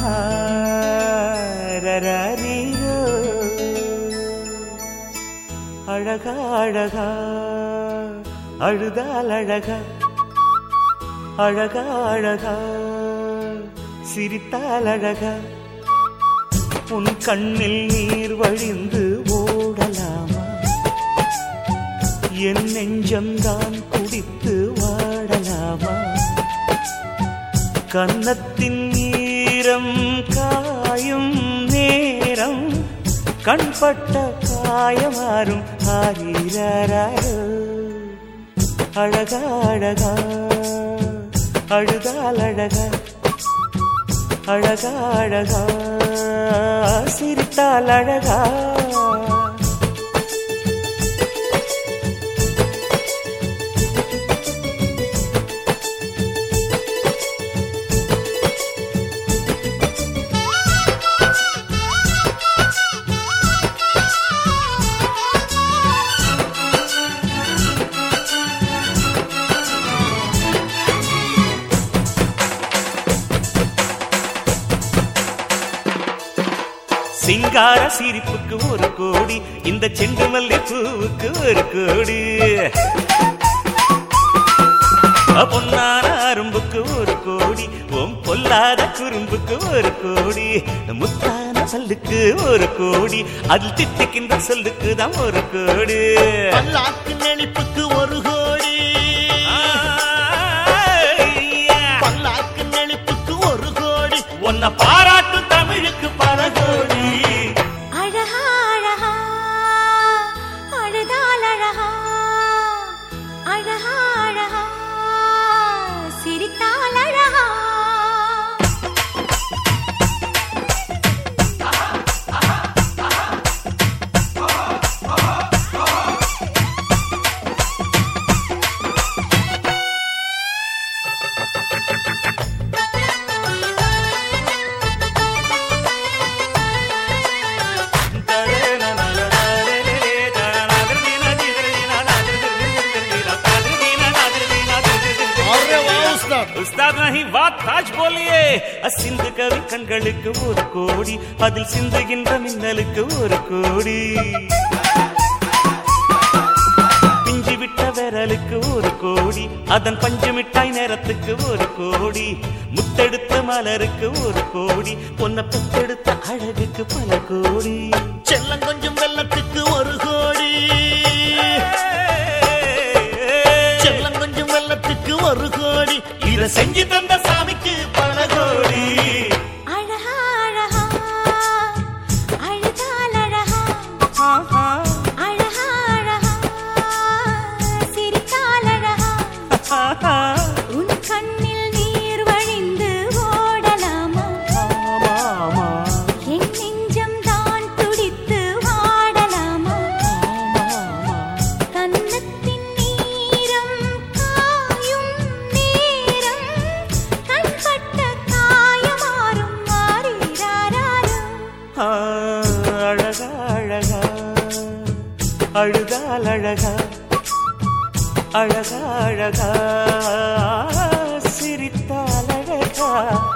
ரரரீரோ. அழகா அழகா அழுதால் அழகா அழகா அழகா சிரித்தால் அழகா உன் கண்ணில் நீர் வழிந்து ஓடலாமா என் நெஞ்சம்தான் குடித்து வாடலாமா கன்னத்தின் ஈரம் காயும் நேரம் கண்பட்ட காயமாறும் ஆரீராரோ அழகா அழகா அழுதால் அழகா அழகா அழகா சிரித்தால் அழகா சிங்கார சிரிப்புக்கு ஒரு கோடி இந்த செண்டு மல்லி பூவுக்கு ஒரு கோடி பொன்னான அரும்புக்கு ஒரு கோடி ஓம் பொல்லாத குறும்புக்கு ஒரு கோடி முத்தான சொல்லுக்கு ஒரு கோடி அதில் தித்திக்கின்ற சொல்லுக்கு தான் ஒரு கோடி பல்லாக்கு நெளிப்புக்கு ஒரு கோடி பல்லாக்கு நெளிப்புக்கு ஒரு கோடி உன்னை பாராட்டும் தமிழுக்கு பல கோடி அழகா அழகா அழுதால் அழகா அழகா அழகா சிரித்தால் அழகா अरे वाह उस्ताद உஸ்தாத் नहीं बात ताज बोलिए சிந்து கவி கண்களுக்கு ஒரு கோடி அதில் சிந்துகின்ற மின்னலுக்கு ஒரு கோடி பிஞ்சு விட்ட விரலுக்கு ஒரு கோடி அதன் பஞ்சு மிட்டாய் நேரத்துக்கு ஒரு கோடி முத்தெடுத்த மலருக்கு ஒரு கோடி பொன்ன பெத்தெடுத்த அழகுக்கு பல கோடி செல்லம் கொஞ்சம் வெள்ளத்துக்கு ஒரு கோடி செல்லம் கொஞ்சம் வெள்ளத்துக்கு ஒரு கோடி இத செஞ்சு தந்த சாமிக்கு பல கோடி அழகா அழகா அழுதால் அழகா ஆஹா, அழகா அழகா சிரித்தால் அழகா ஆஹா. உன் கண்ணில் நீர் வழிந்து ஓடலாமா ஆமா, ஆமா, என் நெஞ்சம் தான் துடித்து வாடலாமா ஆமா, ஆமா. கன்னத்தின் நீரம் காயும் நேரம் கண்பட்ட காயமாறும் மாறிறாராரும் ஆ, அழகா அழகா அழுதால் அழகா அழகா அழகா சிரித்தால் அழகா